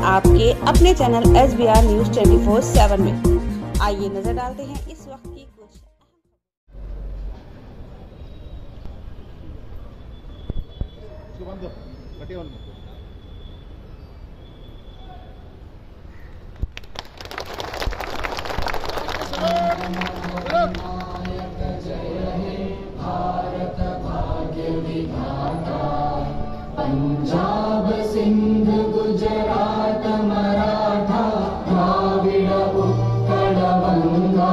आपके अपने channel S B R news twenty four seven में आइए नजर डालते हैं इस वक्त की कुछ ಒಂದು ಗಟ್ಟಿ ಒಂದು पंजाब सिंध गुजरात मराठा द्राविड उत्कल गंगा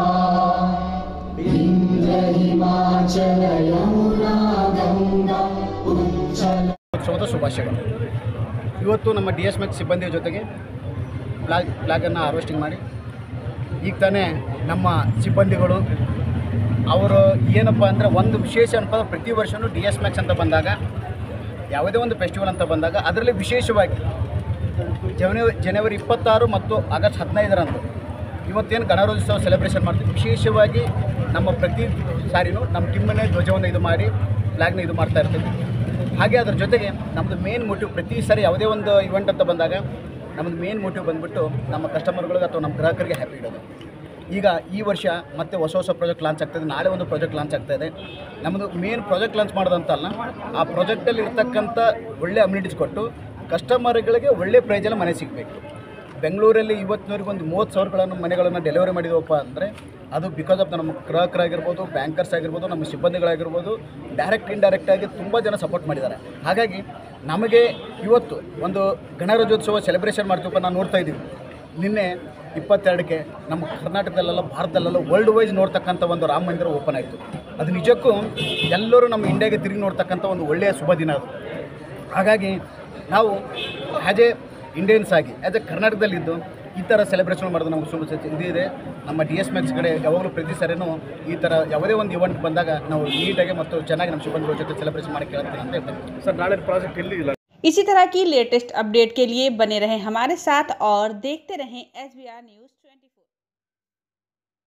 विंध्य हिमाचल यमुना गंगा उच्चल ಉತ್ಸವದ ಶುಭಾಶಯಗಳು ಇವತ್ತು ನಮ್ಮ ಡಿ ಎಸ್ ಮೆಕ್ ಸಿಬ್ಬಂದಿಯ ಜೊತೆಗೆ ಫ್ಲಾಗ್ ಫ್ಲಾಗನ್ನು ಹಾರ್ವೆಸ್ಟಿಂಗ್ ಮಾಡಿ ಈಗ ತಾನೇ ನಮ್ಮ ಸಿಬ್ಬಂದಿಗಳು ಅವರು ಏನಪ್ಪ ಅಂದರೆ ಒಂದು ವಿಶೇಷ ಅನ್ಪದ ಪ್ರತಿ ವರ್ಷವೂ ಡಿ ಎಸ್ ಮ್ಯಾಕ್ಸ್ ಅಂತ ಬಂದಾಗ ಯಾವುದೇ ಒಂದು ಫೆಸ್ಟಿವಲ್ ಅಂತ ಬಂದಾಗ ಅದರಲ್ಲಿ ವಿಶೇಷವಾಗಿ ಜನವರಿ ಜನವರಿ ಇಪ್ಪತ್ತಾರು ಮತ್ತು ಆಗಸ್ಟ್ ಹದಿನೈದರಂದು ಇವತ್ತೇನು ಗಣರಾಜ್ಯೋತ್ಸವ ಸೆಲೆಬ್ರೇಷನ್ ಮಾಡ್ತೀವಿ ವಿಶೇಷವಾಗಿ ನಮ್ಮ ಪ್ರತಿ ಸಾರಿನೂ ನಮ್ಮ ಟೀಮನ್ನೇ ಧ್ವಜವನ್ನು ಇದು ಮಾಡಿ ಫ್ಲಾಗ್ನ ಇದು ಮಾಡ್ತಾ ಇರ್ತೀವಿ ಹಾಗೆ ಅದ್ರ ಜೊತೆಗೆ ನಮ್ಮದು ಮೇನ್ ಮೋಟಿವ್ ಪ್ರತಿ ಸಾರಿ ಯಾವುದೇ ಒಂದು ಇವೆಂಟ್ ಅಂತ ಬಂದಾಗ ನಮ್ಮದು ಮೇನ್ ಮೋಟಿವ್ ಬಂದುಬಿಟ್ಟು ನಮ್ಮ ಕಸ್ಟಮರ್ಗಳಿಗೆ ಅಥವಾ ನಮ್ಮ ಗ್ರಾಹಕರಿಗೆ ಹ್ಯಾಪಿ ಇಡೋದು ಈಗ ಈ ವರ್ಷ ಮತ್ತೆ ಹೊಸ ಹೊಸ ಪ್ರಾಜೆಕ್ಟ್ ಲಾಂಚ್ ಆಗ್ತಾಯಿದೆ ನಾಳೆ ಒಂದು ಪ್ರಾಜೆಕ್ಟ್ ಲಾಂಚ್ ಆಗ್ತಾಯಿದೆ ನಮ್ಮದು ಮೇನ್ ಪ್ರಾಜೆಕ್ಟ್ ಲಾಂಚ್ ಮಾಡೋದಂತಲ್ಲ ಆ ಪ್ರಾಜೆಕ್ಟಲ್ಲಿ ಇರ್ತಕ್ಕಂಥ ಒಳ್ಳೆ ಅಮ್ಯುನಿಟೀಸ್ ಕೊಟ್ಟು ಕಸ್ಟಮರ್ಗಳಿಗೆ ಒಳ್ಳೆ ಪ್ರೈಸಲ್ಲಿ ಮನೆ ಸಿಗಬೇಕು ಬೆಂಗಳೂರಲ್ಲಿ ಇವತ್ತಿನವರೆಗೆ ಒಂದು ಮೂವತ್ತು ಸಾವಿರಗಳನ್ನು ಮನೆಗಳನ್ನು ಡೆಲಿವರಿ ಮಾಡಿದವಪ್ಪ ಅಂದರೆ ಅದು ಬಿಕಾಸ್ ಆಫ್ ನಮ್ಮ ಗ್ರಾಹಕರಾಗಿರ್ಬೋದು ಬ್ಯಾಂಕರ್ಸ್ ಆಗಿರ್ಬೋದು ನಮ್ಮ ಸಿಬ್ಬಂದಿಗಳಾಗಿರ್ಬೋದು ಡೈರೆಕ್ಟ್ ಇಂಡೈರೆಕ್ಟ್ ಆಗಿ ತುಂಬ ಜನ ಸಪೋರ್ಟ್ ಮಾಡಿದ್ದಾರೆ ಹಾಗಾಗಿ ನಮಗೆ ಇವತ್ತು ಒಂದು ಗಣರಾಜ್ಯೋತ್ಸವ ಸೆಲೆಬ್ರೇಷನ್ ಮಾಡ್ತೀವಪ್ಪ ನಾವು ನೋಡ್ತಾ ಇದ್ದೀವಿ ನಿನ್ನೆ ಇಪ್ಪತ್ತೆರಡಕ್ಕೆ ನಮ್ಮ ಕರ್ನಾಟಕದಲ್ಲೆಲ್ಲ ಭಾರತದಲ್ಲೆಲ್ಲ ವರ್ಲ್ಡ್ ವೈಸ್ ನೋಡ್ತಕ್ಕಂಥ ಒಂದು ರಾಮ ಮಂದಿರ ಓಪನ್ ಆಯಿತು ಅದು ನಿಜಕ್ಕೂ ಎಲ್ಲರೂ ನಮ್ಮ ಇಂಡಿಯಾಗೆ ತಿರುಗಿ ನೋಡ್ತಕ್ಕಂಥ ಒಂದು ಒಳ್ಳೆಯ ಶುಭ ದಿನ ಅದು ಹಾಗಾಗಿ ನಾವು ಆ್ಯಸ್ ಎ ಇಂಡಿಯನ್ಸ್ ಆಗಿ ಆ್ಯಸ್ ಎ ಕರ್ನಾಟಕದಲ್ಲಿದ್ದು ಈ ಥರ ಸೆಲೆಬ್ರೇಷನ್ ಮಾಡೋದು ನಮ್ಗೆ ಸುಳ್ಳು ಸತ್ಯ ಇದು ಇದೆ ನಮ್ಮ ಡಿ ಎಸ್ ಮ್ಯಾಕ್ಸ್ ಕಡೆ ಯಾವಾಗಲೂ ಪ್ರತಿ ಸರಿನೂ ಈ ಥರ ಯಾವುದೇ ಒಂದು ಇವೆಂಟ್ ಬಂದಾಗ ನಾವು ನೀಟಾಗಿ ಮತ್ತು ಚೆನ್ನಾಗಿ ನಮ್ಮ ಸಿಬ್ಬಂದಿಗಳ ಜೊತೆ ಸೆಲೆಬ್ರೇಷನ್ ಮಾಡಿ ಕೇಳ್ತೀನಿ ಅಂತ ಹೇಳ್ತೀನಿ ಸರ್ ನಾಳೆ ಪ್ರಾಜೆಕ್ಟ್ ಎಲ್ಲಿ ಇಲ್ಲ इसी तरह की लेटेस्ट अपडेट के लिए बने रहें हमारे साथ और देखते रहें एस बी आर न्यूज